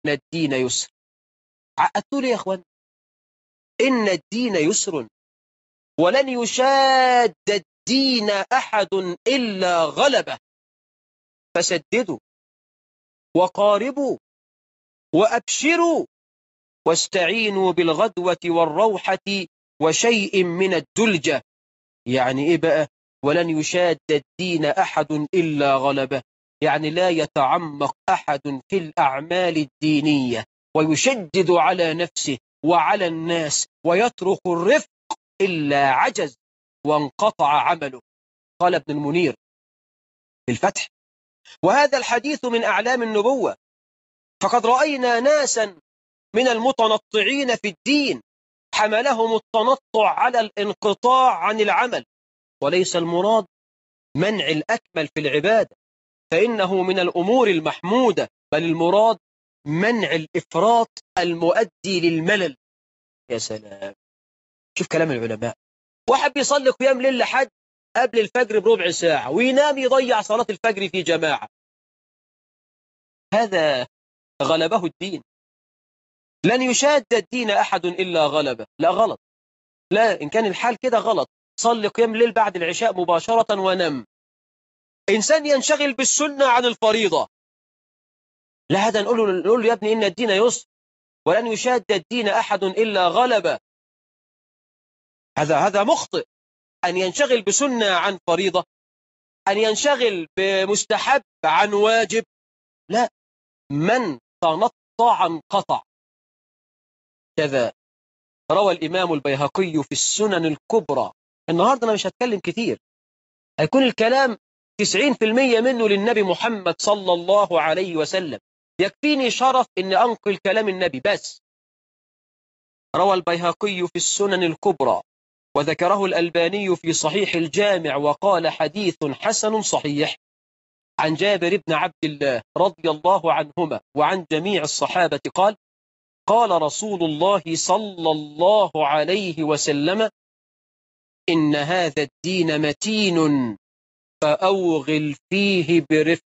الدين يسر عقدتوا لي يا اخوان إن الدين يسر ولن يشاد الدين أحد إلا غلبه فسددوا وقاربوا وأبشروا واستعينوا بالغدوة والروحة وشيء من الدلجة يعني إيه بقى ولن يشاد الدين أحد إلا غلبه يعني لا يتعمق أحد في الأعمال الدينية ويشدد على نفسه وعلى الناس ويترك الرفق إلا عجز وانقطع عمله قال ابن المنير في الفتح وهذا الحديث من أعلام النبوة فقد رأينا ناسا من المتنطعين في الدين حملهم التنطع على الانقطاع عن العمل وليس المراد منع الأكمل في العبادة فإنه من الأمور المحمودة بل المراد منع الإفراط المؤدي للملل يا سلام شوف كلام العلماء واحد بيصلي قيام ليل لحد قبل الفجر بربع ساعة وينام يضيع صلاة الفجر في جماعة هذا غلبه الدين لن يشاد الدين أحد إلا غلبه لا غلط لا إن كان الحال كده غلط صلي قيام الليل بعد العشاء مباشرة ونم إنسان ينشغل بالسنة عن الفريضة لا هذا نقول له, نقول له يا ابني إن الدين يسر ولن يشاد الدين أحد إلا غلبه هذا هذا مخطئ أن ينشغل بسنة عن فريضة أن ينشغل بمستحب عن واجب لا من تنطع انقطع كذا روى الإمام البيهقي في السنن الكبرى النهاردة أنا مش هتكلم كتير هيكون الكلام 90% منه للنبي محمد صلى الله عليه وسلم يكفيني شرف أن أنقل كلام النبي بس روى البيهقي في السنن الكبرى وذكره الألباني في صحيح الجامع وقال حديث حسن صحيح عن جابر بن عبد الله رضي الله عنهما وعن جميع الصحابة قال قال رسول الله صلى الله عليه وسلم إن هذا الدين متين فأوغل فيه برفق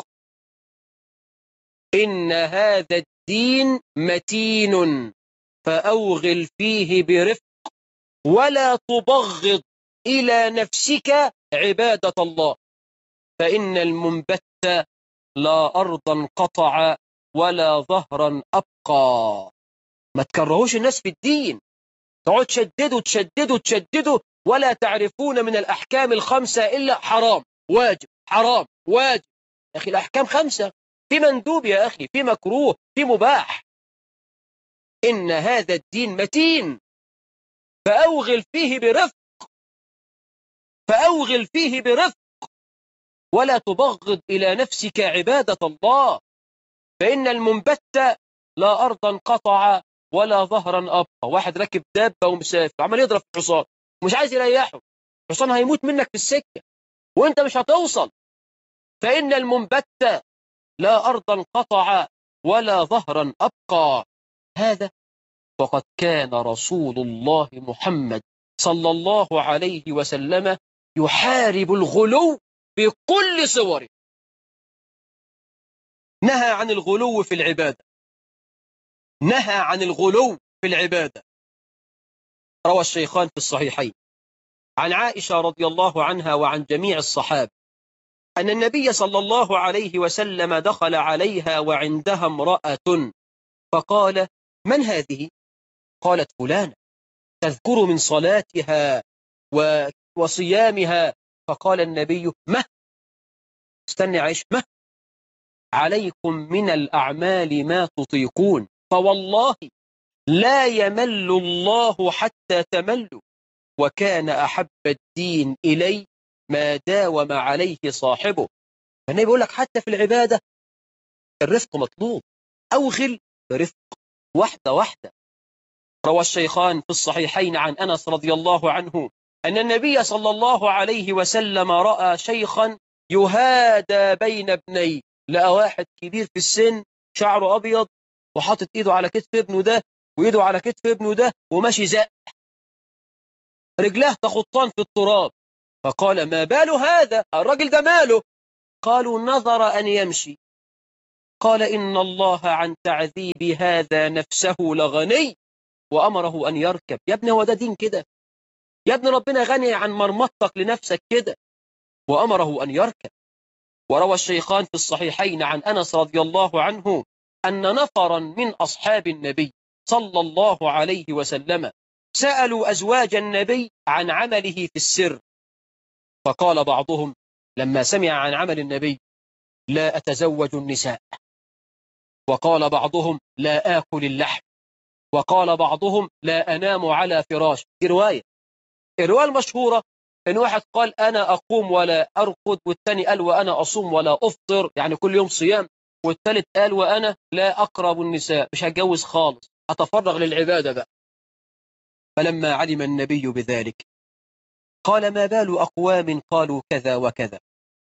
إن هذا الدين متين فأوغل فيه برفق ولا تبغض إلى نفسك عبادة الله فإن المنبت لا أرضا قطع ولا ظهرا أبقى ما تكرهوش الناس في الدين تقعد تشددوا تشددوا تشددوا ولا تعرفون من الأحكام الخمسة إلا حرام واجب حرام واجب يا أخي الأحكام خمسة في مندوب يا أخي في مكروه في مباح إن هذا الدين متين فأوغل فيه برفق فأوغل فيه برفق ولا تبغض إلى نفسك عبادة الله فإن المنبت لا أرضا قطع ولا ظهرا أبقى واحد راكب دابة ومسافر عمال يضرب في الحصان ومش عايز يريحه الحصان هيموت منك في السكة وانت مش هتوصل فإن المنبت لا أرضا قطع ولا ظهرا أبقى هذا فقد كان رسول الله محمد صلى الله عليه وسلم يحارب الغلو بكل صوره نهى عن الغلو في العبادة نهى عن الغلو في العبادة روى الشيخان في الصحيحين عن عائشة رضي الله عنها وعن جميع الصحابة أن النبي صلى الله عليه وسلم دخل عليها وعندها امرأة فقال من هذه؟ قالت فلانة تذكر من صلاتها وصيامها فقال النبي ما استني عيش ما عليكم من الأعمال ما تطيقون فوالله لا يمل الله حتى تملوا وكان أحب الدين إلي ما داوم عليه صاحبه فالنبي يقول لك حتى في العبادة الرفق مطلوب أوغل برفق واحدة واحدة روى الشيخان في الصحيحين عن أنس رضي الله عنه أن النبي صلى الله عليه وسلم رأى شيخا يهادى بين ابني لقى واحد كبير في السن شعره أبيض وحاطط إيده على كتف ابنه ده وإيده على كتف ابنه ده وماشي زق رجلاه تخطان في التراب فقال ما بال هذا الرجل ده ماله قالوا نظر أن يمشي قال إن الله عن تعذيب هذا نفسه لغني وأمره أن يركب يا ابني هو ده دين كده يا ابن ربنا غني عن مرمطك لنفسك كده وأمره أن يركب وروى الشيخان في الصحيحين عن أنس رضي الله عنه أن نفرا من أصحاب النبي صلى الله عليه وسلم سألوا أزواج النبي عن عمله في السر فقال بعضهم لما سمع عن عمل النبي لا أتزوج النساء وقال بعضهم لا آكل اللحم وقال بعضهم لا أنام على فراش دي رواية الرواية المشهورة إن واحد قال أنا أقوم ولا أرقد والثاني قال وأنا أصوم ولا أفطر يعني كل يوم صيام والثالث قال وأنا لا أقرب النساء مش هتجوز خالص أتفرغ للعبادة بقى فلما علم النبي بذلك قال ما بال أقوام قالوا كذا وكذا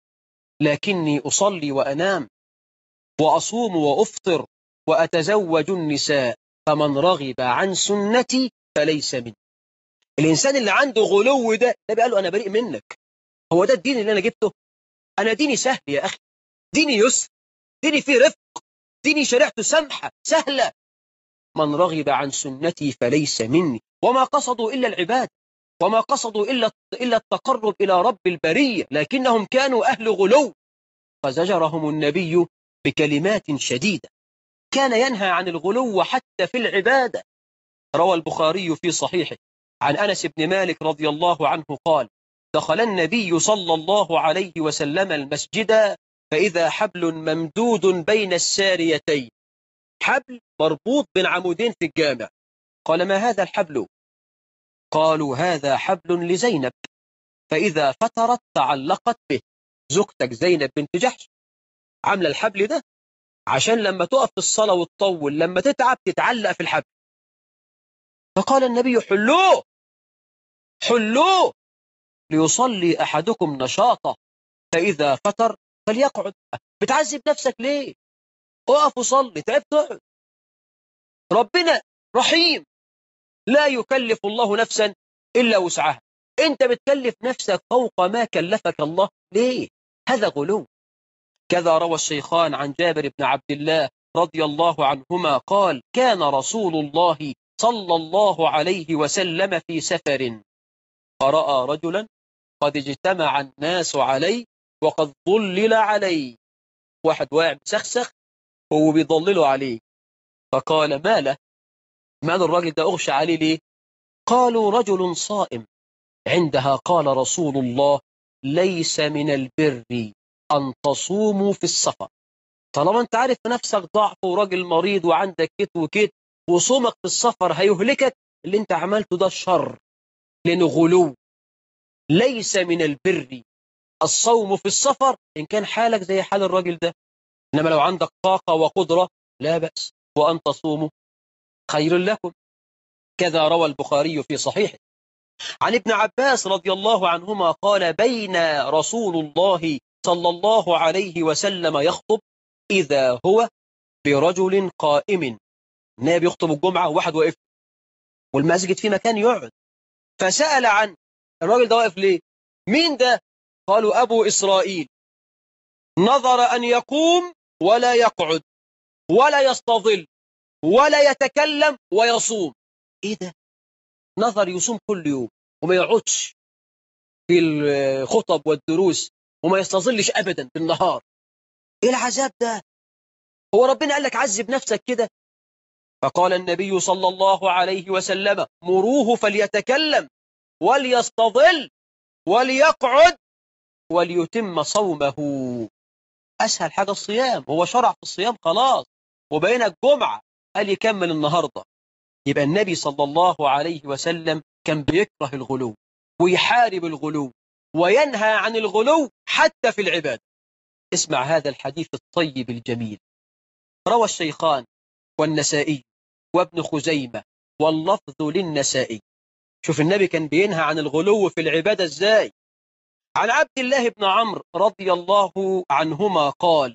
لكني أصلي وأنام وأصوم وأفطر وأتزوج النساء فمن رغب عن سنتي فليس مني الإنسان اللي عنده غلو ده النبي قال له أنا بريء منك هو ده الدين اللي أنا جبته أنا ديني سهل يا أخي ديني يسر ديني فيه رفق ديني شريعته سمحة سهلة من رغب عن سنتي فليس مني وما قصدوا إلا العباد وما قصدوا إلا إلا التقرب إلى رب البرية لكنهم كانوا أهل غلو فزجرهم النبي بكلمات شديدة كان ينهى عن الغلو حتى في العبادة روى البخاري في صحيحه عن أنس بن مالك رضي الله عنه قال دخل النبي صلى الله عليه وسلم المسجد فإذا حبل ممدود بين الساريتين حبل مربوط بين عمودين في الجامع قال ما هذا الحبل قالوا هذا حبل لزينب فإذا فترت تعلقت به زوجتك زينب بنت جحش عاملة الحبل ده عشان لما تقف في الصلاة وتطول لما تتعب تتعلق في الحبل فقال النبي حلوه حلوه ليصلي أحدكم نشاطه فإذا فتر فليقعد بتعذب نفسك ليه اقف وصلي تعبت اقعد ربنا رحيم لا يكلف الله نفسا إلا وسعها أنت بتكلف نفسك فوق ما كلفك الله ليه هذا غلو كذا روى الشيخان عن جابر بن عبد الله رضي الله عنهما قال كان رسول الله صلى الله عليه وسلم في سفر فرأى رجلا قد اجتمع الناس عليه وقد ضلل عليه واحد واقع مسخسخ هو بيضلله عليه فقال ما له مال الراجل ده أغشى عليه ليه قالوا رجل صائم عندها قال رسول الله ليس من البر أن تصوموا في السفر طالما انت عارف في نفسك ضعف وراجل مريض وعندك كت وكت وصومك في السفر هيهلكك اللي انت عملته ده شر لأنه غلو ليس من البر الصوم في السفر إن كان حالك زي حال الراجل ده إنما لو عندك طاقة وقدرة لا بأس وأن تصوموا خير لكم كذا روى البخاري في صحيحه عن ابن عباس رضي الله عنهما قال بين رسول الله صلى الله عليه وسلم يخطب إذا هو برجل قائم النبي يخطب الجمعة وواحد واقف والمسجد في مكان يقعد فسأل عن الراجل ده واقف ليه مين ده قالوا أبو إسرائيل نظر أن يقوم ولا يقعد ولا يستظل ولا يتكلم ويصوم ايه ده نظر يصوم كل يوم وما يقعدش في الخطب والدروس وما يستظلش ابدا بالنهار ايه العذاب ده هو ربنا قال لك عذب نفسك كده فقال النبي صلى الله عليه وسلم مروه فليتكلم وليستظل وليقعد وليتم صومه أسهل حاجة الصيام هو شرع في الصيام خلاص وبين الجمعة قال يكمل النهاردة يبقى النبي صلى الله عليه وسلم كان بيكره الغلو ويحارب الغلو وينهى عن الغلو حتى في العباد اسمع هذا الحديث الطيب الجميل روى الشيخان والنسائي وابن خزيمة واللفظ للنسائي شوف النبي كان بينهى عن الغلو في العبادة ازاي عن عبد الله بن عمرو رضي الله عنهما قال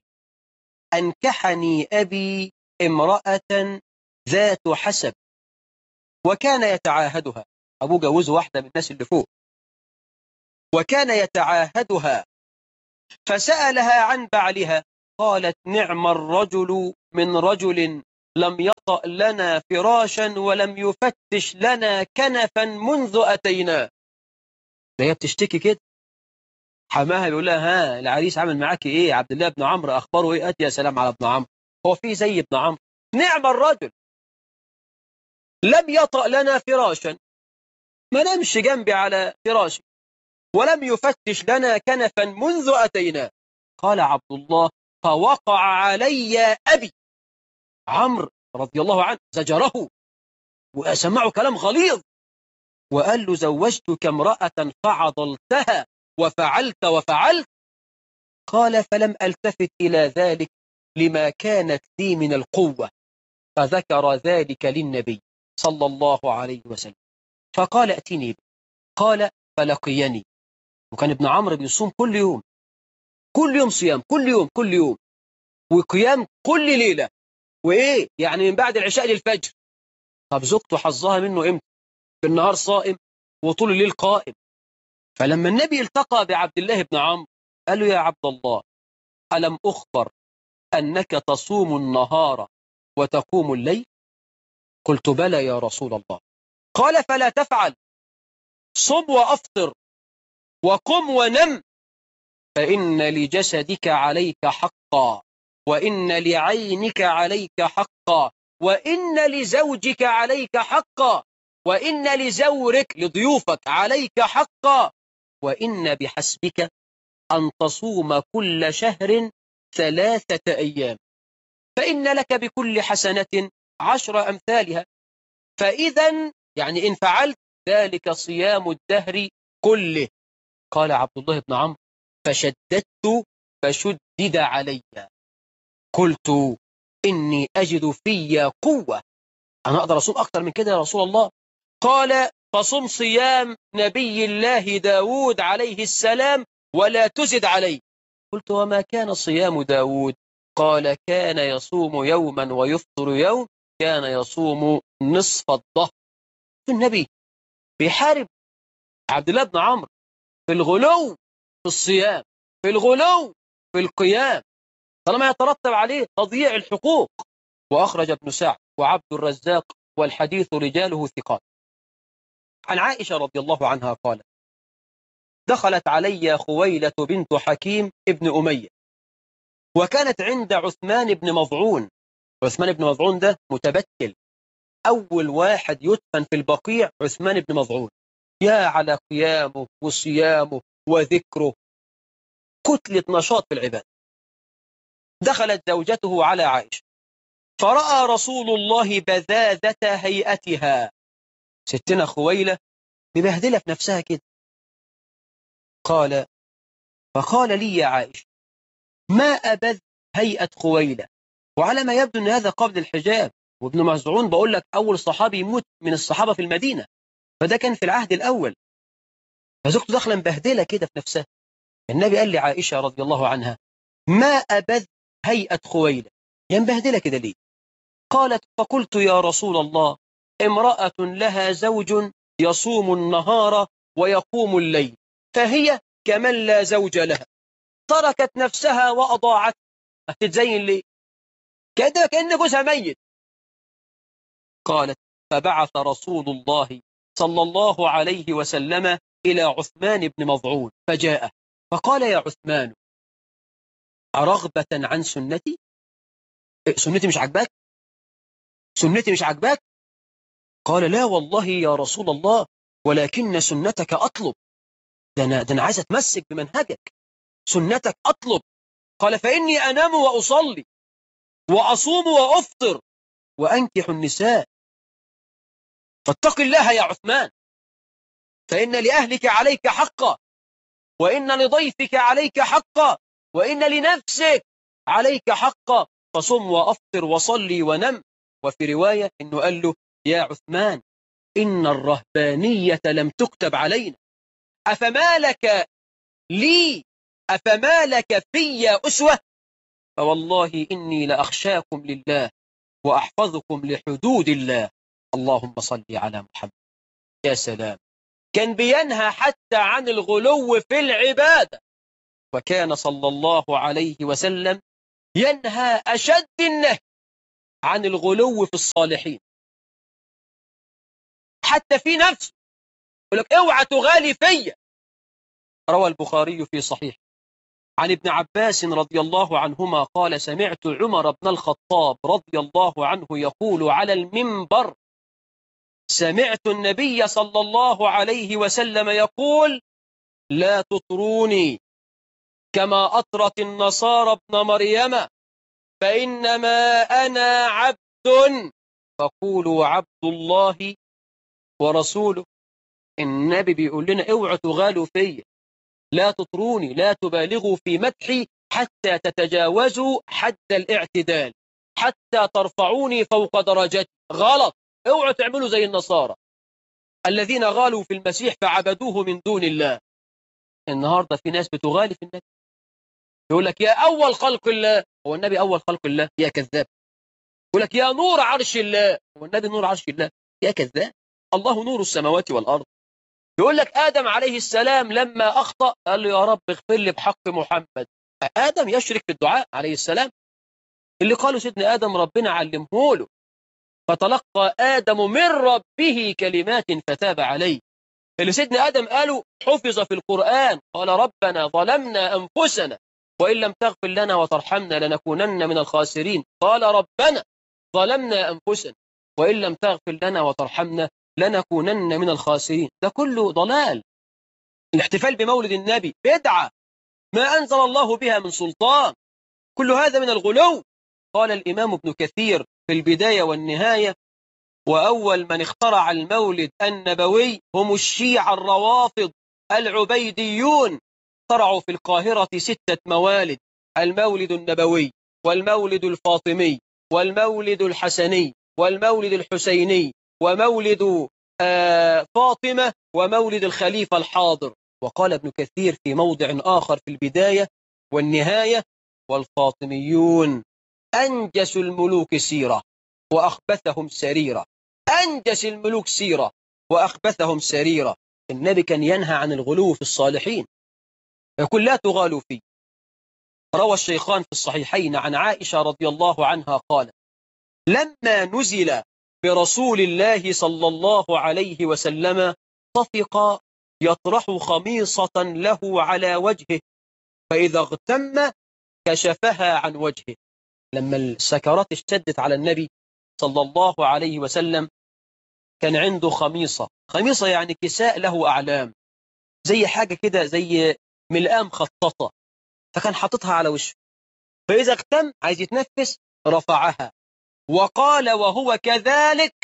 أنكحني أبي امرأة ذات حسب وكان يتعاهدها أبوه جوزه واحدة من الناس اللي فوق وكان يتعاهدها فسألها عن بعلها قالت نعم الرجل من رجل لم يطأ لنا فراشا ولم يفتش لنا كنفا منذ أتينا ده هي بتشتكي كده حماها بيقول لها ها العريس عمل معاكي ايه عبد الله بن عمرو اخباره ايه اتي يا سلام على ابن عمرو هو في زي ابن عمرو نعم الرجل لم يطأ لنا فراشا ما نمشي جنبي على فراشي ولم يفتش لنا كنفا منذ أتينا قال عبد الله فوقع علي أبي عمرو رضي الله عنه زجره وسمعه كلام غليظ وقال له زوجتك امرأة فعضلتها وفعلت وفعلت قال فلم ألتفت إلى ذلك لما كانت لي من القوة فذكر ذلك للنبي صلى الله عليه وسلم فقال ائتني به قال فلقيني وكان ابن عمرو بيصوم كل يوم كل يوم صيام كل يوم كل يوم وقيام كل ليلة وإيه يعني من بعد العشاء للفجر طب زوجته حظها منه إمتى في النهار صائم وطول الليل قائم فلما النبي التقى بعبد الله بن عمرو قال له يا عبد الله ألم أخبر أنك تصوم النهار وتقوم الليل قلت بلى يا رسول الله قال فلا تفعل صب وأفطر وقم ونم فإن لجسدك عليك حقا وإن لعينك عليك حقا وإن لزوجك عليك حقا وإن لزورك لضيوفك عليك حقا وإن بحسبك أن تصوم كل شهر ثلاثة أيام فإن لك بكل حسنة عشر أمثالها فإذا يعني إن فعلت ذلك صيام الدهر كله قال عبد الله بن عمرو فشددت فشدد علي قلت إني أجد في قوة أنا أقدر أصوم أكثر من كده يا رسول الله قال فصم صيام نبي الله داود عليه السلام ولا تزد عليه قلت وما كان صيام داود قال كان يصوم يوما ويفطر يوم كان يصوم نصف الظهر النبي بيحارب عبد الله بن عمرو في الغلو في الصيام في الغلو في القيام طالما يترتب عليه تضييع الحقوق وأخرج ابن سعد وعبد الرزاق والحديث رجاله ثقات عن عائشة رضي الله عنها قالت دخلت علي خويلة بنت حكيم ابن أمية وكانت عند عثمان بن مضعون عثمان بن مضعون ده متبتل أول واحد يدفن في البقيع عثمان بن مضعون يا على قيامه وصيامه وذكره كتلة نشاط في العباد دخلت زوجته على عائشة فرأى رسول الله بذاذة هيئتها ستنا خويلة مبهدلة في نفسها كده قال فقال لي يا عائشة ما أبذ هيئة خويلة وعلى ما يبدو أن هذا قبل الحجاب وابن مزعون بقول لك أول صحابي يموت من الصحابة في المدينة فده كان في العهد الأول فزوجته داخله مبهدلة كده في نفسها النبي قال لعائشة رضي الله عنها ما أبذ هيئة خويلة هي مبهدلة كده ليه قالت فقلت يا رسول الله امرأة لها زوج يصوم النهار ويقوم الليل فهي كمن لا زوج لها تركت نفسها وأضاعت هتتزين ليه كده كأن جوزها ميت قالت فبعث رسول الله صلى الله عليه وسلم إلى عثمان بن مضعون فجاء فقال يا عثمان أرغبة عن سنتي سنتي مش عجباك سنتي مش عجباك قال لا والله يا رسول الله ولكن سنتك أطلب ده أنا, ده أنا عايز أتمسك بمنهجك سنتك أطلب قال فإني أنام وأصلي وأصوم وأفطر وأنكح النساء فاتق الله يا عثمان فإن لأهلك عليك حقا وإن لضيفك عليك حقا وإن لنفسك عليك حقا فصم وأفطر وصلي ونم وفي رواية إنه قال له يا عثمان إن الرهبانية لم تكتب علينا أفما لك لي أفما لك في أسوة فوالله إني لأخشاكم لله وأحفظكم لحدود الله اللهم صل على محمد يا سلام كان بينهى حتى عن الغلو في العبادة وكان صلى الله عليه وسلم ينهى أشد النهي عن الغلو في الصالحين حتى في نفسه يقول لك اوعى تغالي فيا روى البخاري في صحيح عن ابن عباس رضي الله عنهما قال سمعت عمر بن الخطاب رضي الله عنه يقول على المنبر سمعت النبي صلى الله عليه وسلم يقول لا تطروني كما أطرت النصارى ابن مريم فإنما أنا عبد فقولوا عبد الله ورسوله النبي بيقول لنا اوعوا تغالوا فيا لا تطروني لا تبالغوا في مدحي حتى تتجاوزوا حد الاعتدال حتى ترفعوني فوق درجتي غلط اوعوا تعملوا زي النصارى الذين غالوا في المسيح فعبدوه من دون الله النهاردة في ناس بتغالي في النبي يقول لك يا أول خلق الله هو النبي أول خلق الله يا كذاب يقول لك يا نور عرش الله هو النبي نور عرش الله يا كذاب الله نور السماوات والأرض يقول لك آدم عليه السلام لما أخطأ قال له يا رب اغفر لي بحق محمد آدم يشرك في الدعاء عليه السلام اللي قالوا سيدنا آدم ربنا علمه له فتلقى آدم من ربه كلمات فتاب عليه اللي سيدنا آدم قالوا حفظ في القرآن قال ربنا ظلمنا أنفسنا وإن لم تغفر لنا وترحمنا لنكونن من الخاسرين قال ربنا ظلمنا أنفسنا وإن لم تغفر لنا وترحمنا لنكونن من الخاسرين ده كله ضلال الاحتفال بمولد النبي بدعة ما أنزل الله بها من سلطان كل هذا من الغلو قال الإمام ابن كثير في البداية والنهاية وأول من اخترع المولد النبوي هم الشيعة الروافض العبيديون اخترعوا في القاهرة ستة موالد المولد النبوي والمولد الفاطمي والمولد الحسني والمولد الحسيني ومولد آه فاطمة ومولد الخليفة الحاضر وقال ابن كثير في موضع آخر في البداية والنهاية والفاطميون أنجس الملوك سيرة وأخبثهم سريرة أنجس الملوك سيرة وأخبثهم سريرة النبي كان ينهى عن الغلو في الصالحين يقول لا تغالوا فيه روى الشيخان في الصحيحين عن عائشة رضي الله عنها قال لما نزل برسول الله صلى الله عليه وسلم طفق يطرح خميصة له على وجهه فإذا اغتم كشفها عن وجهه لما السكرات اشتدت على النبي صلى الله عليه وسلم كان عنده خميصة خميصة يعني كساء له أعلام زي حاجة كده زي ملقام خططة فكان حاططها على وشه فإذا اغتم عايز يتنفس رفعها وقال وهو كذلك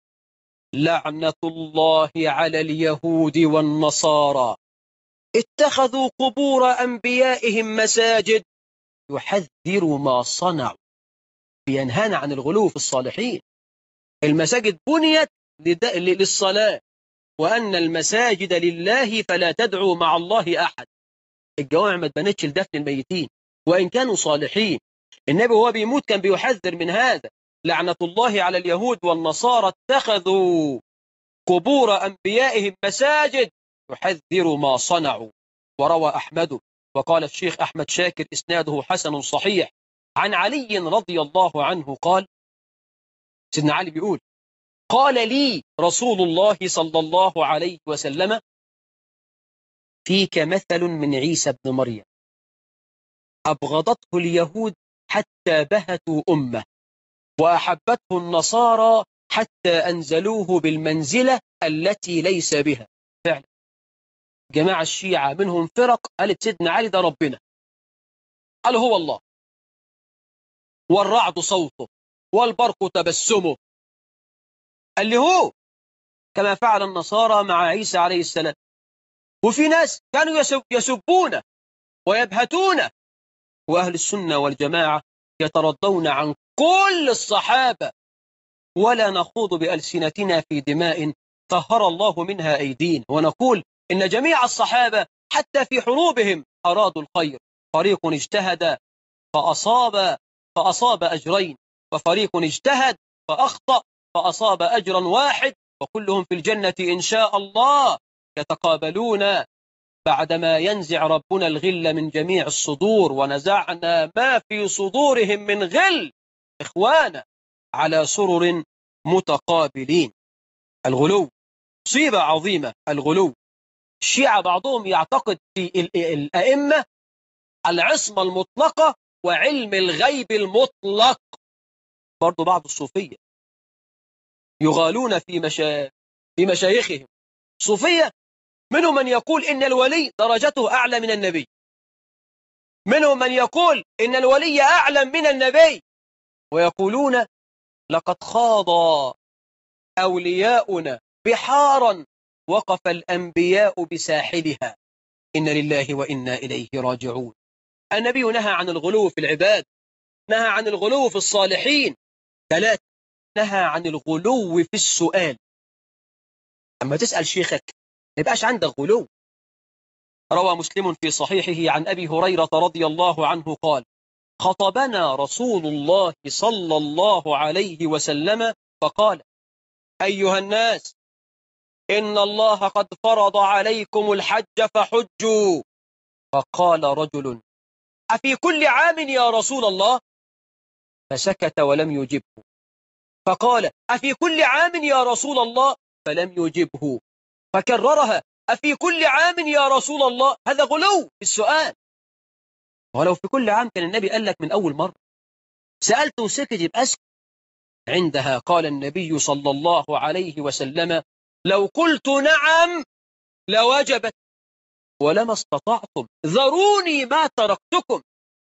لعنة الله على اليهود والنصارى اتخذوا قبور أنبيائهم مساجد يحذر ما صنعوا بينهانا عن الغلو في الصالحين المساجد بنيت للصلاة وأن المساجد لله فلا تدعوا مع الله أحد الجوامع ما تبنتش لدفن الميتين وإن كانوا صالحين النبي وهو بيموت كان بيحذر من هذا لعنة الله على اليهود والنصارى اتخذوا قبور أنبيائهم مساجد يحذر ما صنعوا وروى أحمد وقال الشيخ أحمد شاكر إسناده حسن صحيح عن علي رضي الله عنه قال سيدنا علي بيقول قال لي رسول الله صلى الله عليه وسلم فيك مثل من عيسى بن مريم أبغضته اليهود حتى بهتوا أمه وأحبته النصارى حتى أنزلوه بالمنزلة التي ليس بها فعلا جماعة الشيعة منهم فرق قالت سيدنا علي ده ربنا قال هو الله والرعد صوته والبرق تبسمه قال لي هو كما فعل النصارى مع عيسى عليه السلام وفي ناس كانوا يسبون ويبهتون وأهل السنة والجماعة يترضون عن كل الصحابة ولا نخوض بألسنتنا في دماء طهر الله منها أيدين ونقول إن جميع الصحابة حتى في حروبهم أرادوا الخير فريق اجتهد فأصاب فأصاب أجرين وفريق اجتهد فأخطأ فأصاب أجرا واحد وكلهم في الجنة إن شاء الله يتقابلون بعدما ينزع ربنا الغل من جميع الصدور ونزعنا ما في صدورهم من غل إخوانا على سرر متقابلين الغلو مصيبة عظيمة الغلو الشيعة بعضهم يعتقد في الأئمة العصمة المطلقة وعلم الغيب المطلق برضو بعض الصوفية يغالون في, مشا... في مشايخهم صوفية منهم من يقول إن الولي درجته أعلى من النبي منهم من يقول إن الولي أعلم من النبي ويقولون لقد خاض أولياؤنا بحارا وقف الأنبياء بساحلها إن لله وإنا إليه راجعون النبي نهى عن الغلو في العباد نهى عن الغلو في الصالحين ثلاثة نهى عن الغلو في السؤال أما تسأل شيخك ما يبقاش عندك غلو روى مسلم في صحيحه عن أبي هريرة رضي الله عنه قال خطبنا رسول الله صلى الله عليه وسلم فقال أيها الناس إن الله قد فرض عليكم الحج فحجوا فقال رجل أفي كل عام يا رسول الله فسكت ولم يجبه فقال أفي كل عام يا رسول الله فلم يجبه فكررها أفي كل عام يا رسول الله هذا غلو في السؤال ولو في كل عام كان النبي قال لك من أول مرة سألت وسكت يبقى أسكت عندها قال النبي صلى الله عليه وسلم لو قلت نعم لوجبت ولما استطعتم ذروني ما تركتكم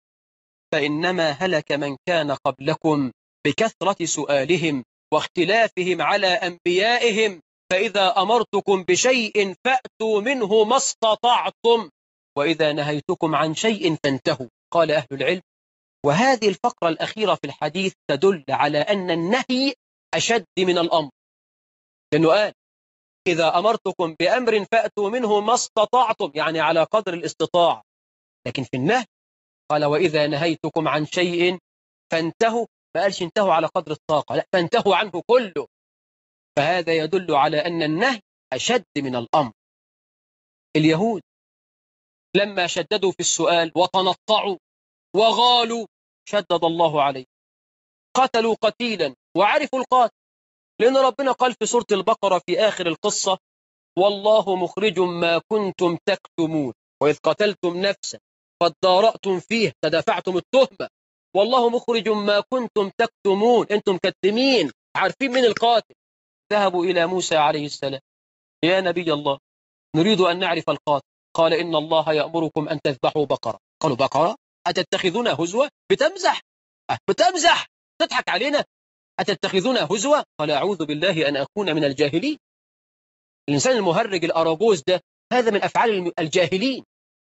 فإنما هلك من كان قبلكم بكثرة سؤالهم واختلافهم على أنبيائهم فإذا أمرتكم بشيء فأتوا منه ما استطعتم وإذا نهيتكم عن شيء فانتهوا قال أهل العلم وهذه الفقرة الأخيرة في الحديث تدل على أن النهي أشد من الأمر لأنه قال إذا أمرتكم بأمر فأتوا منه ما استطعتم يعني على قدر الاستطاع لكن في النهي قال وإذا نهيتكم عن شيء فانتهوا ما قالش انتهوا على قدر الطاقة لا فانتهوا عنه كله فهذا يدل على أن النهي أشد من الأمر اليهود لما شددوا في السؤال وتنطعوا وغالوا شدد الله عليه قتلوا قتيلا وعرفوا القاتل لأن ربنا قال في سورة البقرة في آخر القصة والله مخرج ما كنتم تكتمون وإذ قتلتم نفسا فادارأتم فيه تدافعتم التهمة والله مخرج ما كنتم تكتمون أنتم كتمين عارفين من القاتل ذهبوا إلى موسى عليه السلام يا نبي الله نريد أن نعرف القاتل قال إن الله يأمركم أن تذبحوا بقرة قالوا بقرة أتتخذون هزوة بتمزح أه بتمزح تضحك علينا أتتخذون هزوة قال أعوذ بالله أن أكون من الجاهلين الإنسان المهرج الأراجوز ده هذا من أفعال الجاهلين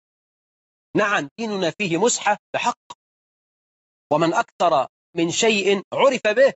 نعم ديننا فيه مسحة بحق ومن أكثر من شيء عرف به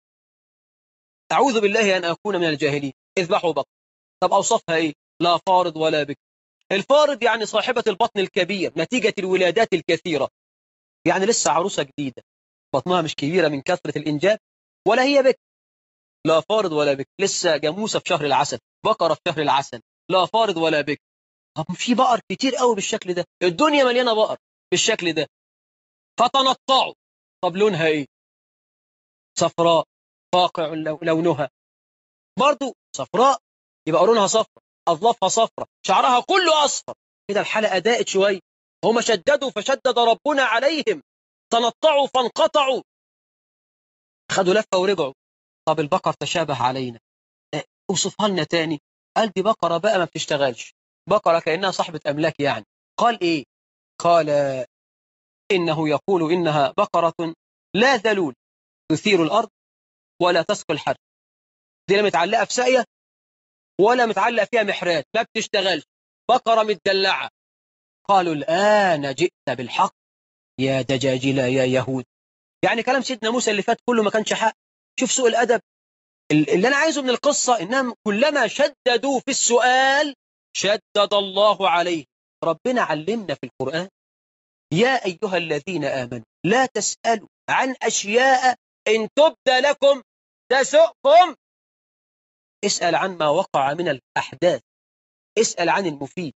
أعوذ بالله أن أكون من الجاهلين اذبحوا بقر طب أوصفها إيه لا فارض ولا بك الفارض يعني صاحبة البطن الكبير نتيجة الولادات الكثيرة يعني لسه عروسة جديدة بطنها مش كبيرة من كثرة الإنجاب ولا هي بك لا فارض ولا بك لسه جاموسة في شهر العسل بقرة في شهر العسل لا فارض ولا بك طب في بقر كتير قوي بالشكل ده الدنيا مليانة بقر بالشكل ده فتنطعوا طب لونها ايه صفراء فاقع لونها برضو صفراء يبقى لونها صفرا أظلافها صفرا شعرها كله أصفر كده الحلقة دائت شوية هم شددوا فشدد ربنا عليهم تنطعوا فانقطعوا خدوا لفة ورجعوا طب البقر تشابه علينا اوصفها لنا تاني قال دي بقرة بقى ما بتشتغلش بقرة كأنها صاحبة أملاك يعني قال إيه قال إنه يقول إنها بقرة لا ذلول تثير الأرض ولا تسقي الحرث دي لا متعلقة في ساقية ولا متعلق فيها محرات ما بتشتغلش بقرة متدلعة قالوا الآن جئت بالحق يا دجاجلة يا يهود يعني كلام سيدنا موسى اللي فات كله ما كانش حق شوف سوء الأدب اللي أنا عايزه من القصة إنهم كلما شددوا في السؤال شدد الله عليه ربنا علمنا في القرآن يا أيها الذين آمنوا لا تسألوا عن أشياء إن تبدى لكم تسؤكم اسأل عن ما وقع من الأحداث اسأل عن المفيد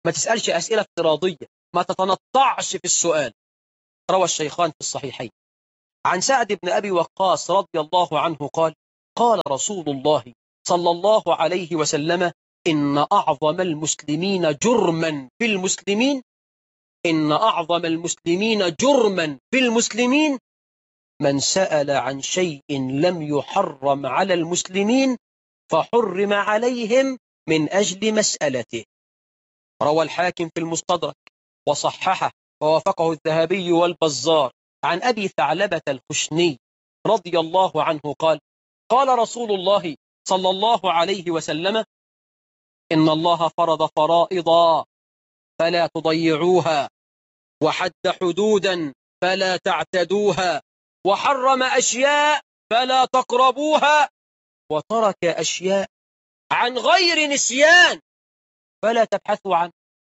ما تسألش أسئلة افتراضية ما تتنطعش في السؤال روى الشيخان في الصحيحين عن سعد بن أبي وقاص رضي الله عنه قال قال رسول الله صلى الله عليه وسلم إن أعظم المسلمين جرما في المسلمين إن أعظم المسلمين جرما في المسلمين من سأل عن شيء لم يحرم على المسلمين فحرم عليهم من أجل مسألته روى الحاكم في المستدرك وصححه ووافقه الذهبي والبزار عن أبي ثعلبة الخشني رضي الله عنه قال قال رسول الله صلى الله عليه وسلم إن الله فرض فرائضا فلا تضيعوها وحد حدودا فلا تعتدوها وحرم أشياء فلا تقربوها وترك أشياء عن غير نسيان فلا تبحثوا عنه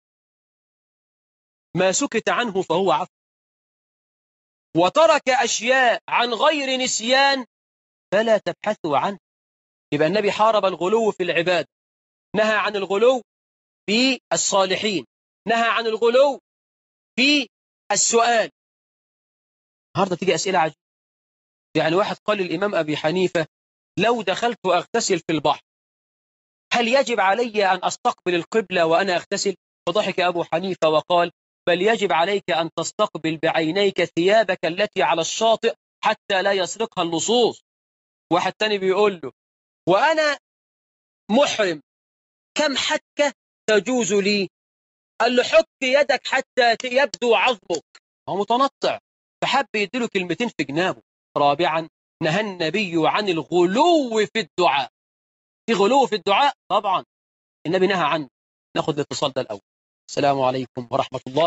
ما سكت عنه فهو عفو وترك أشياء عن غير نسيان فلا تبحثوا عنه يبقى النبي حارب الغلو في العباد نهى عن الغلو في الصالحين نهى عن الغلو في السؤال النهارده تيجي أسئلة عجيبة يعني واحد قال للإمام أبي حنيفة لو دخلت أغتسل في البحر هل يجب علي أن أستقبل القبلة وأنا أغتسل فضحك أبو حنيفة وقال بل يجب عليك أن تستقبل بعينيك ثيابك التي على الشاطئ حتى لا يسرقها اللصوص واحد تاني بيقول له وأنا محرم كم حكة تجوز لي قال له حط يدك حتى يبدو عظمك هو متنطع فحب يديله كلمتين في جنابه رابعا نهى النبي عن الغلو في الدعاء في غلو في الدعاء طبعا النبي نهى عنه ناخذ الاتصال ده الأول السلام عليكم ورحمة الله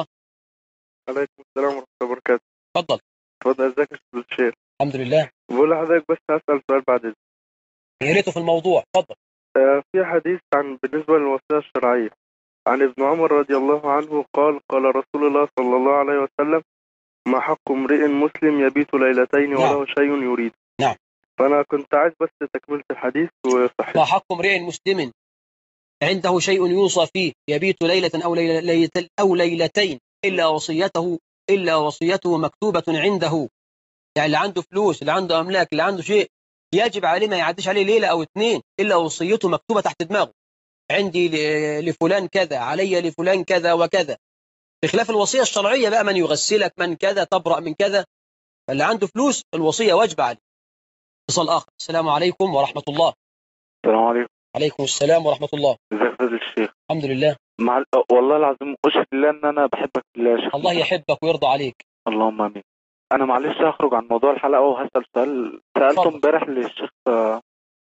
عليكم السلام ورحمة الله وبركاته اتفضل اتفضل ازيك يا استاذ الشيخ الحمد لله بقول لحضرتك بس هسأل سؤال بعد اذنك يا ريته في الموضوع اتفضل آه، في حديث عن بالنسبة للوصية الشرعية عن ابن عمر رضي الله عنه قال قال رسول الله صلى الله عليه وسلم ما حق امرئ مسلم يبيت ليلتين نعم. وله شيء يريد نعم. فأنا كنت عايز بس تكملة الحديث وصحيح ما حق امرئ مسلم عنده شيء يوصى فيه يبيت ليلة أو, ليلة ليلة أو ليلتين إلا وصيته إلا وصيته مكتوبة عنده يعني اللي عنده فلوس اللي عنده أملاك اللي عنده شيء يجب عليه ما يعديش عليه ليلة أو اثنين إلا وصيته مكتوبة تحت دماغه عندي ل- لفلان كذا علي لفلان كذا وكذا بخلاف الوصية الشرعية بقى من يغسلك من كذا تبرأ من كذا فاللي عنده فلوس الوصية واجبة عليه اتصال آخر السلام عليكم ورحمة الله السلام عليكم عليكم السلام ورحمة الله ازيك يا استاذ الشيخ الحمد لله مع والله العظيم اشهد بالله ان انا بحبك بالله يا شيخ الله يحبك ويرضى عليك اللهم امين انا معلش هخرج عن موضوع الحلقه وهسال سؤال سالته اتفضل. امبارح للشيخ ف-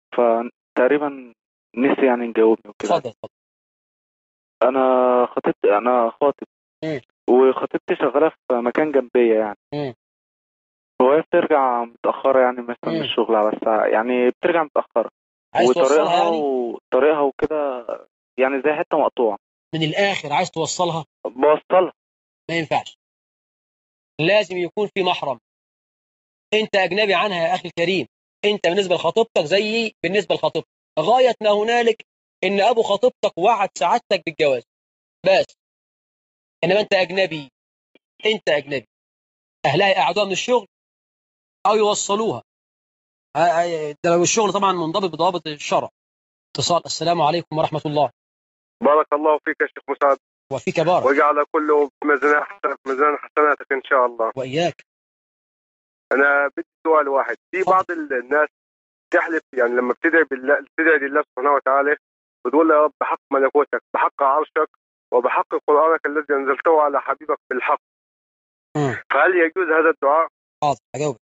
فتقريبا نسي يعني نجاوبني وكده اتفضل اتفضل انا خطيبتي انا خاطب مم. وخطيبتي شغاله في مكان جنبيه يعني مم. وهي بترجع متاخره يعني مثلا مم. من الشغل على الساعه يعني بترجع متاخره عايز توصلها وطريقها يعني وطريقها وكده يعني زي حته مقطوعه من الآخر عايز توصلها بوصلها ما ينفعش لازم يكون في محرم انت أجنبي عنها يا أخي الكريم انت بالنسبة لخطيبتك زيي بالنسبة لخطيبتك غاية ما هنالك ان أبو خطيبتك وعد سعادتك بالجواز بس إنما انت أجنبي انت أجنبي أهلها يقعدوها من الشغل أو يوصلوها آه، آه، ده لو الشغل طبعا منضبط بضوابط الشرع اتصال السلام عليكم ورحمة الله بارك الله فيك يا شيخ مساعد وفيك بارك وجعل كله بميزان حسن- ميزان حسناتك ان شاء الله وإياك انا بدي سؤال واحد في اتفضل. بعض الناس تحلف يعني لما بتدعي بالله بتدعي لله سبحانه وتعالى بتقول له يا رب بحق ملكوتك بحق عرشك وبحق قرانك الذي انزلته على حبيبك بالحق مم. فهل يجوز هذا الدعاء؟ حاضر هجاوبك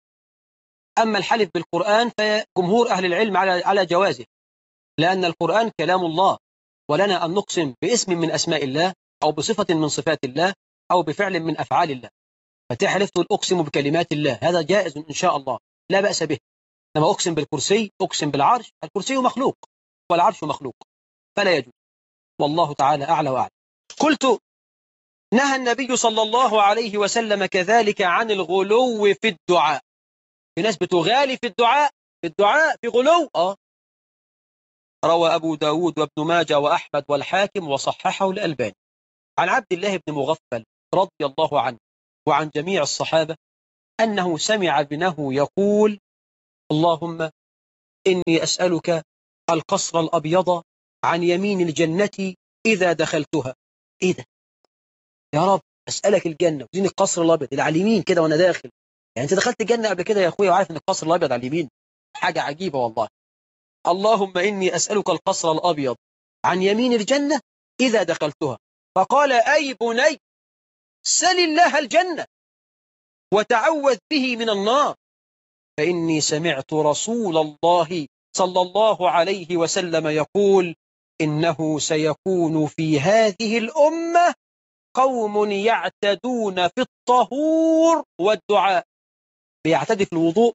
أما الحلف بالقرآن فجمهور أهل العلم على على جوازه لأن القرآن كلام الله ولنا أن نقسم باسم من أسماء الله أو بصفة من صفات الله أو بفعل من أفعال الله فتحلف تقول أقسم بكلمات الله هذا جائز إن شاء الله لا بأس به لما أقسم بالكرسي أقسم بالعرش الكرسي مخلوق والعرش مخلوق فلا يجوز والله تعالى أعلى وأعلم قلت نهى النبي صلى الله عليه وسلم كذلك عن الغلو في الدعاء في ناس بتغالي في الدعاء في الدعاء في غلو اه روى أبو داود وابن ماجة وأحمد والحاكم وصححه الألباني عن عبد الله بن مغفل رضي الله عنه وعن جميع الصحابة أنه سمع ابنه يقول اللهم إني أسألك القصر الأبيض عن يمين الجنة إذا دخلتها إيه ده يا رب أسألك الجنة ودين القصر الأبيض اللي على اليمين كده وأنا داخل يعني أنت دخلت الجنة قبل كده يا أخويا وعارف إن القصر الأبيض على اليمين حاجة عجيبة والله اللهم إني أسألك القصر الأبيض عن يمين الجنة إذا دخلتها فقال أي بني سل الله الجنة وتعوذ به من النار فإني سمعت رسول الله صلى الله عليه وسلم يقول إنه سيكون في هذه الأمة قوم يعتدون في الطهور والدعاء بيعتدي في الوضوء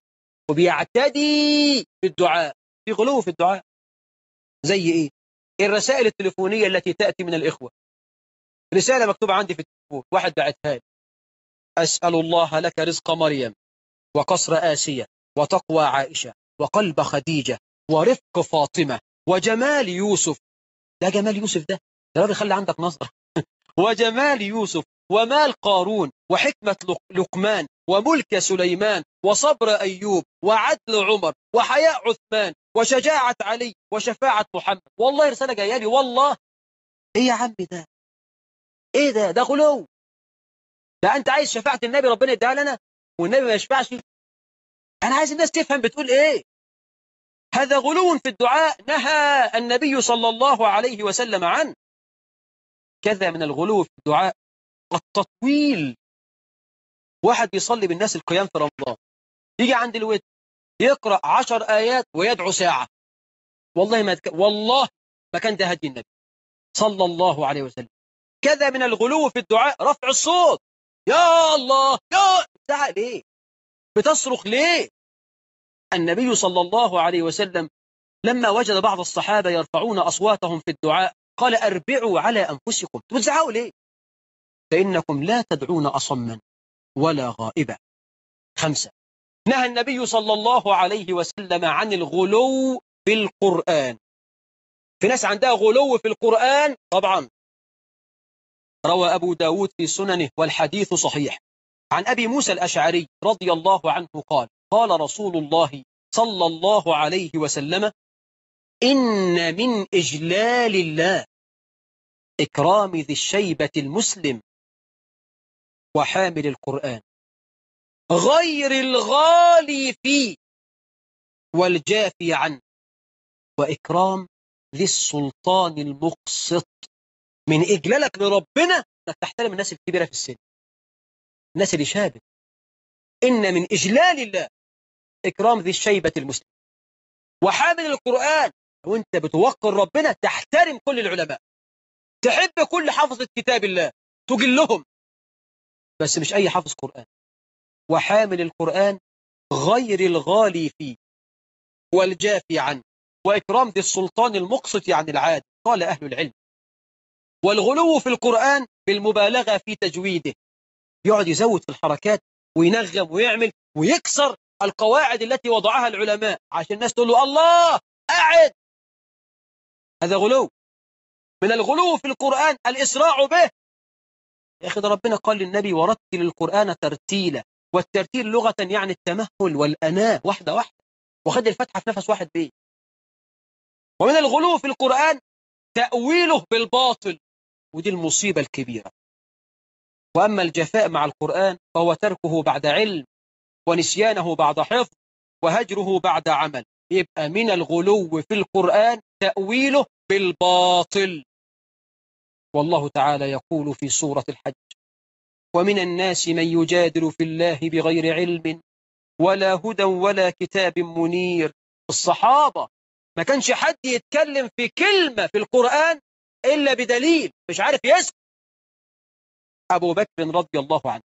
وبيعتدي في الدعاء في غلو في الدعاء زي إيه الرسائل التليفونية التي تأتي من الإخوة رسالة مكتوبة عندي في التليفون واحد بعتها لي أسأل الله لك رزق مريم وقصر آسية وتقوى عائشة وقلب خديجة ورفق فاطمة وجمال يوسف ده جمال يوسف ده يا راجل خلي عندك نظرة وجمال يوسف ومال قارون وحكمة لقمان وملك سليمان وصبر أيوب وعدل عمر وحياء عثمان وشجاعة علي وشفاعة محمد والله رسالة جايه لي والله ايه يا عمي ده ايه ده ده غلو ده انت عايز شفاعة النبي ربنا يديها لنا والنبي ما يشفعش انا عايز الناس تفهم بتقول ايه هذا غلو في الدعاء نهى النبي صلى الله عليه وسلم عنه كذا من الغلو في الدعاء التطويل واحد بيصلي بالناس القيام في رمضان يجي عند الوتر يقرأ عشر آيات ويدعو ساعة والله ما تك... والله ما كان ده هدي النبي صلى الله عليه وسلم كذا من الغلو في الدعاء رفع الصوت يا الله يا زعق ليه بتصرخ ليه النبي صلى الله عليه وسلم لما وجد بعض الصحابة يرفعون أصواتهم في الدعاء قال أربعوا على أنفسكم تزعقوا ليه فإنكم لا تدعون أصما ولا غائبا خمسة نهى النبي صلى الله عليه وسلم عن الغلو في القرآن في ناس عندها غلو في القرآن طبعا روى أبو داود في سننه والحديث صحيح عن أبي موسى الأشعري رضي الله عنه قال قال رسول الله صلى الله عليه وسلم إن من إجلال الله إكرام ذي الشيبة المسلم وحامل القرآن غير الغالي فيه والجافي عنه وإكرام ذي السلطان المقسط من إجلالك لربنا أنك تحترم الناس الكبيرة في السن الناس اللي شابت إن من إجلال الله إكرام ذي الشيبة المسلم وحامل القرآن وانت بتوقر ربنا تحترم كل العلماء تحب كل حافظة كتاب الله تجلهم بس مش أي حافظ قرآن وحامل القرآن غير الغالي فيه والجافي عنه وإكرام ذي السلطان المقسط عن العاد قال أهل العلم والغلو في القرآن بالمبالغة في تجويده يقعد يزود في الحركات وينغم ويعمل ويكسر القواعد التي وضعها العلماء عشان الناس تقول له الله أعد هذا غلو من الغلو في القرآن الإسراع به يا أخي ده ربنا قال للنبي ورتل القرآن ترتيلا والترتيل لغة يعني التمهل والأناة واحدة واحدة وخد الفتحة في نفس واحد بيه ومن الغلو في القرآن تأويله بالباطل ودي المصيبة الكبيرة وأما الجفاء مع القرآن فهو تركه بعد علم ونسيانه بعد حفظ وهجره بعد عمل يبقى من الغلو في القرآن تأويله بالباطل والله تعالى يقول في سورة الحج ومن الناس من يجادل في الله بغير علم ولا هدى ولا كتاب منير الصحابة ما كانش حد يتكلم في كلمة في القرآن إلا بدليل مش عارف يسكت أبو بكر رضي الله عنه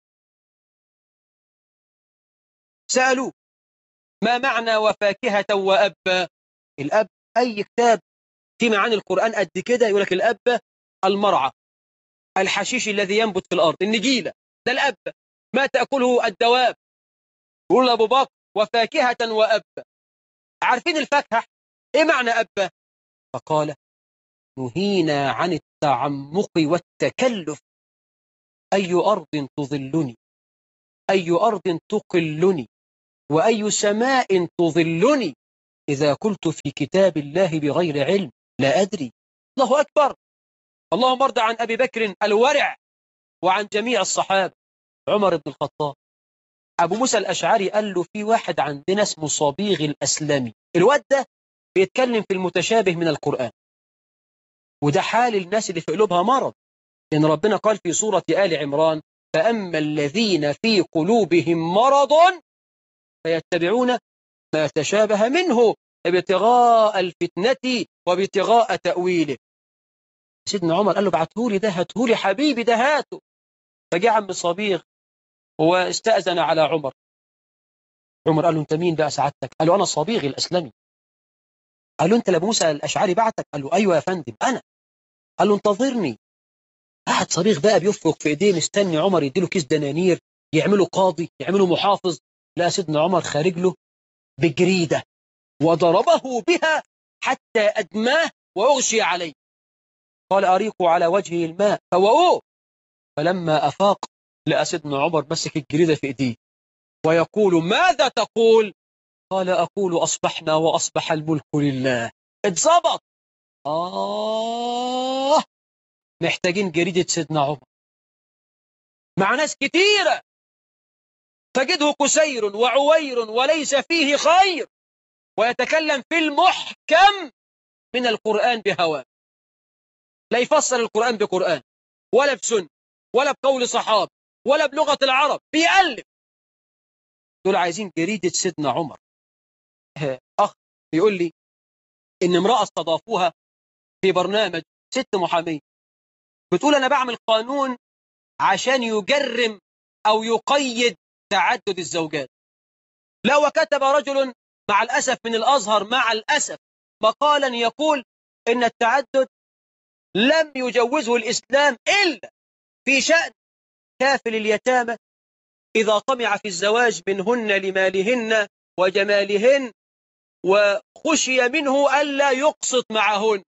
سألوا ما معنى وفاكهة وأب الأب أي كتاب في معاني القرآن قد كده يقول لك الأب المرعى الحشيش الذي ينبت في الأرض النجيلة ده الأب ما تأكله الدواب يقول أبو بكر وفاكهة وأب عارفين الفاكهة إيه معنى أب فقال نهينا عن التعمق والتكلف أي أرض تظلني أي أرض تقلني وأي سماء تظلني إذا قلت في كتاب الله بغير علم لا أدري الله أكبر اللهم ارضى عن أبي بكر الورع وعن جميع الصحابة عمر بن الخطاب أبو موسى الأشعري قال له في واحد عندنا اسمه صبيغ الأسلمي الواد ده بيتكلم في المتشابه من القرآن وده حال الناس اللي في قلوبها مرض لأن ربنا قال في سورة آل عمران فأما الذين في قلوبهم مرض فيتبعون ما تشابه منه ابتغاء الفتنة وابتغاء تأويله سيدنا عمر قال له بعتهولي ده هاتهولي حبيبي ده هاته فجاء عم صبيغ واستأذن على عمر عمر قال له انت مين بقى سعادتك قال له انا صبيغ الاسلمي قال له انت لابو موسى الاشعري بعتك قال له ايوه يا فندم انا قال له انتظرني قعد صبيغ بقى بيفرق في ايديه مستني عمر يديله كيس دنانير يعمله قاضي يعمله محافظ لا سيدنا عمر خارج له بجريده وضربه بها حتى ادماه واغشي عليه قال اريق على وجهه الماء فوؤوه فلما افاق لقى سيدنا عمر مسك الجريده في ايديه ويقول ماذا تقول قال اقول اصبحنا واصبح الملك لله اتظبط آه محتاجين جريدة سيدنا عمر مع ناس كتيرة تجده قسير وعوير وليس فيه خير ويتكلم في المحكم من القرآن بهواه لا يفسر القرآن بقرآن ولا بسنة ولا بقول صحاب ولا بلغة العرب بيألف دول عايزين جريدة سيدنا عمر أخ يقول لي إن امرأة استضافوها في برنامج ست محامية بتقول أنا بعمل قانون عشان يجرم أو يقيد تعدد الزوجات لو كتب رجل مع الأسف من الأزهر مع الأسف مقالا يقول إن التعدد لم يجوزه الإسلام إلا في شأن كافل اليتامى إذا طمع في الزواج منهن لمالهن وجمالهن وخشي منه ألا يقسط معهن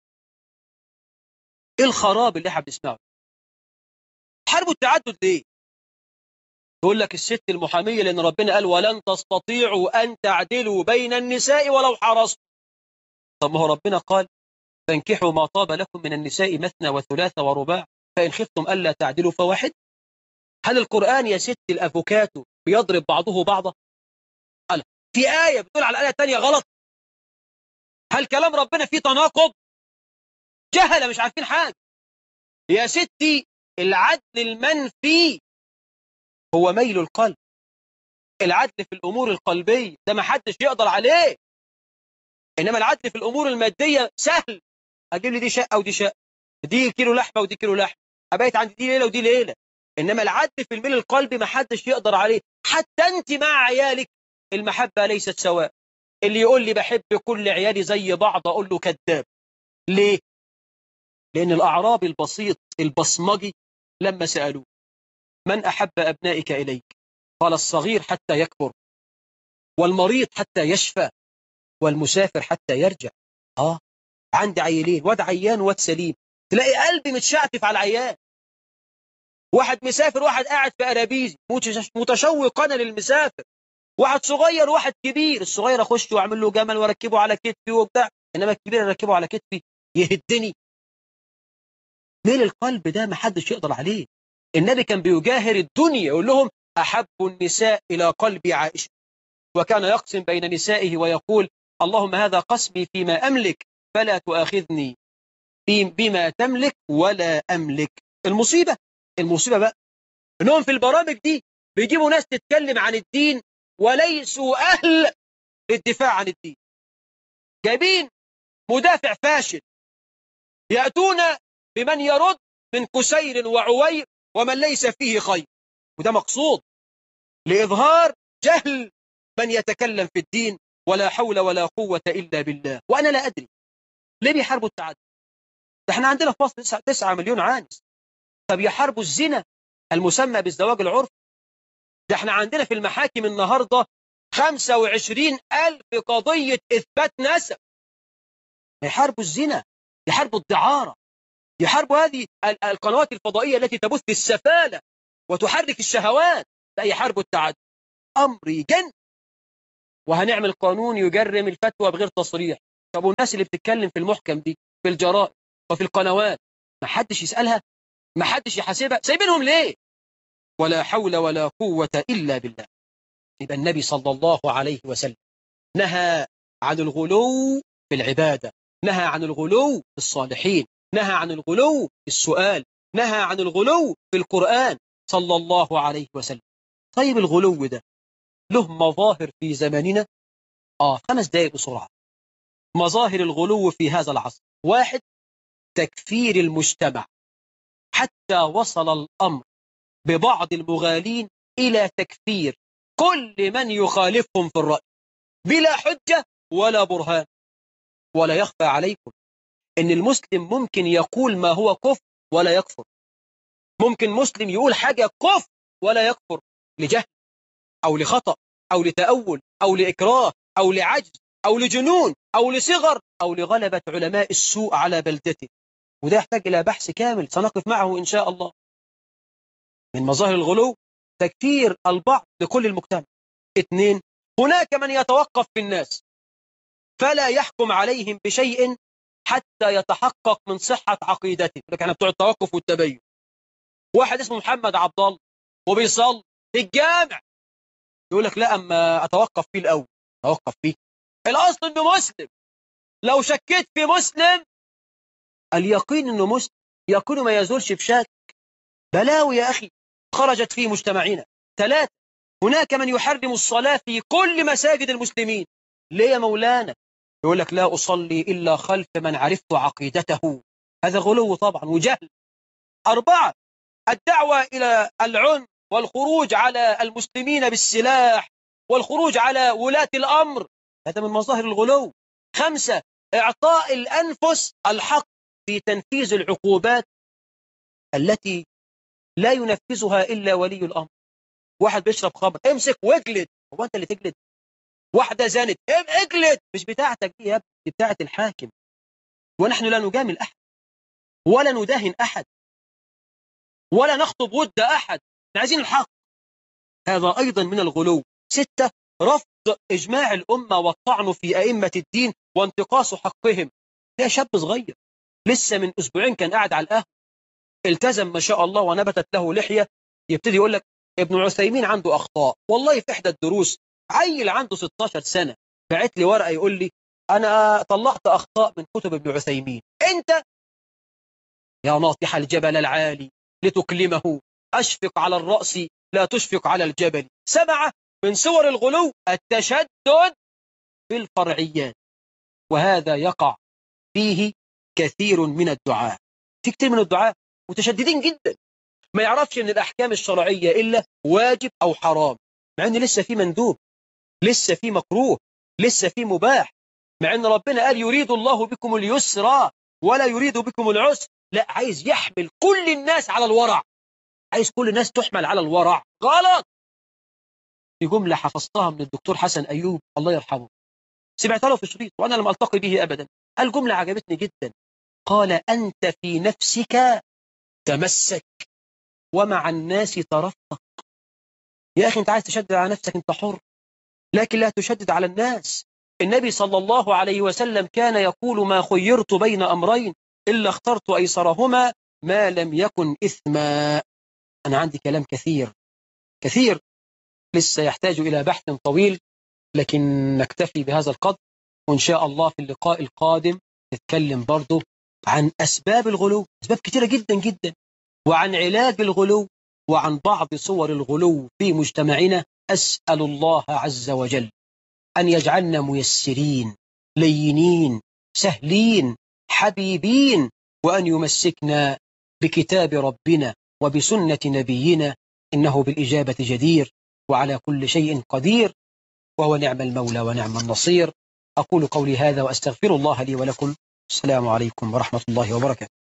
إيه الخراب اللي احنا بنسمعه حرب التعدد ليه تقول لك الست المحامية لأن ربنا قال ولن تستطيعوا أن تعدلوا بين النساء ولو حرصتم طب ما هو ربنا قال فانكحوا ما طاب لكم من النساء مثنى وثلاث ورباع فإن خفتم ألا تعدلوا فواحد هل القرآن يا ست الأفوكاتو بيضرب بعضه بعضا قال في آية بتقول على الآية الثانية غلط هل كلام ربنا فيه تناقض جهلة مش عارفين حاجة يا ستي العدل المنفي هو ميل القلب العدل في الأمور القلبية ده ما حدش يقدر عليه إنما العدل في الأمور المادية سهل أجيب لي دي شقة ودي شقة دي كيلو لحمة ودي كيلو لحمة أبيت عندي دي ليلة ودي ليلة إنما العدل في الميل القلبي ما حدش يقدر عليه حتى أنت مع عيالك المحبة ليست سواء اللي يقول لي بحب كل عيالي زي بعض أقول له كذاب ليه؟ لأن الأعرابي البسيط البصمجي لما سألوه من أحب أبنائك إليك قال الصغير حتى يكبر والمريض حتى يشفى والمسافر حتى يرجع آه عندي عيلين واد عيان واد سليم تلاقي قلبي متشعتف على العيان واحد مسافر واحد قاعد في أرابيزي متشوقا للمسافر واحد صغير واحد كبير الصغير اخش واعمل له جمل واركبه على كتفي وبتاع انما الكبير اركبه على كتفي يهدني ميل القلب ده ما حدش يقدر عليه النبي كان بيجاهر الدنيا يقول لهم احب النساء الى قلبي عائشه وكان يقسم بين نسائه ويقول اللهم هذا قسمي فيما املك فلا تؤاخذني بما تملك ولا املك المصيبه المصيبه بقى انهم في البرامج دي بيجيبوا ناس تتكلم عن الدين وليسوا أهل للدفاع عن الدين جايبين مدافع فاشل يأتون بمن يرد من كسير وعوير ومن ليس فيه خير وده مقصود لإظهار جهل من يتكلم في الدين ولا حول ولا قوة إلا بالله وأنا لا أدري ليه بيحاربوا التعدد ده احنا عندنا في مصر 9 مليون عانس طب يحاربوا الزنا المسمى بالزواج العرفي ده احنا عندنا في المحاكم النهاردة 25 ألف قضية إثبات نسب يحاربوا الزنا يحاربوا الدعارة يحاربوا هذه ال- القنوات الفضائية التي تبث السفالة وتحرك الشهوات لا يحاربوا التعدد أمر يجن وهنعمل قانون يجرم الفتوى بغير تصريح طب والناس اللي بتتكلم في المحكم دي في الجرائد وفي القنوات ما حدش يسألها ما حدش يحاسبها سايبينهم ليه ولا حول ولا قوة إلا بالله يبقى النبي صلى الله عليه وسلم نهى عن الغلو في العبادة نهى عن الغلو في الصالحين نهى عن الغلو في السؤال نهى عن الغلو في القرآن صلى الله عليه وسلم طيب الغلو ده له مظاهر في زماننا آه خمس دقائق بسرعة مظاهر الغلو في هذا العصر واحد تكفير المجتمع حتى وصل الأمر ببعض المغالين إلى تكفير كل من يخالفهم في الرأي بلا حجة ولا برهان ولا يخفى عليكم إن المسلم ممكن يقول ما هو كفر ولا يكفر ممكن مسلم يقول حاجة كفر ولا يكفر لجهل أو لخطأ أو لتأول أو لإكراه أو لعجز أو لجنون أو لصغر أو لغلبة علماء السوء على بلدته وده يحتاج إلى بحث كامل سنقف معه إن شاء الله من مظاهر الغلو تكفير البعض لكل المجتمع اثنين هناك من يتوقف في الناس فلا يحكم عليهم بشيء حتى يتحقق من صحة عقيدته لك احنا بتوع التوقف والتبين واحد اسمه محمد عبد الله وبيصلي في الجامع يقول لك لا اما اتوقف فيه الاول اتوقف فيه الاصل انه مسلم لو شكيت في مسلم اليقين انه مسلم يقين ما يزولش بشك بلاوي يا اخي خرجت في مجتمعنا ثلاثة هناك من يحرم الصلاة في كل مساجد المسلمين ليه يا مولانا يقول لك لا أصلي إلا خلف من عرفت عقيدته هذا غلو طبعا وجهل أربعة الدعوة إلى العنف والخروج على المسلمين بالسلاح والخروج على ولاة الأمر هذا من مظاهر الغلو خمسة إعطاء الأنفس الحق في تنفيذ العقوبات التي لا ينفذها إلا ولي الأمر واحد بيشرب خمر امسك واجلد هو أنت اللي تجلد واحدة زانت ام- اجلد مش بتاعتك دي يا ابني دي بتاعت الحاكم ونحن لا نجامل أحد ولا نداهن أحد ولا نخطب ود أحد احنا عايزين الحق هذا أيضا من الغلو ستة رفض إجماع الأمة والطعن في أئمة الدين وانتقاص حقهم ده شاب صغير لسه من أسبوعين كان قاعد على القهوة التزم ما شاء الله ونبتت له لحية يبتدي يقول لك ابن عثيمين عنده أخطاء والله في إحدى الدروس عيل عنده 16 سنة بعت لي ورقة يقول لي أنا طلعت أخطاء من كتب ابن عثيمين أنت يا ناطح الجبل العالي لتكلمه أشفق على الرأس لا تشفق على الجبل سبعة من صور الغلو التشدد في الفرعيات وهذا يقع فيه كثير من الدعاء في كثير من الدعاء متشددين جدا ما يعرفش ان الاحكام الشرعيه الا واجب او حرام مع ان لسه في مندوب لسه في مكروه لسه في مباح مع ان ربنا قال يريد الله بكم اليسر ولا يريد بكم العسر لا عايز يحمل كل الناس على الورع عايز كل الناس تحمل على الورع غلط في جملة حفظتها من الدكتور حسن أيوب الله يرحمه سمعتها له في شريط وأنا لم ألتقي به أبدا الجملة عجبتني جدا قال أنت في نفسك تمسك ومع الناس ترفق يا أخي أنت عايز تشدد على نفسك أنت حر لكن لا تشدد على الناس النبي صلى الله عليه وسلم كان يقول ما خيرت بين أمرين إلا اخترت أيسرهما ما لم يكن إثما أنا عندي كلام كثير كثير لسه يحتاج إلى بحث طويل لكن نكتفي بهذا القدر وإن شاء الله في اللقاء القادم نتكلم برضو عن أسباب الغلو أسباب كثيرة جدا جدا وعن علاج الغلو وعن بعض صور الغلو في مجتمعنا أسأل الله عز وجل أن يجعلنا ميسرين لينين سهلين حبيبين وأن يمسكنا بكتاب ربنا وبسنة نبينا إنه بالإجابة جدير وعلى كل شيء قدير وهو نعم المولى ونعم النصير أقول قولي هذا وأستغفر الله لي ولكم السلام عليكم ورحمة الله وبركاته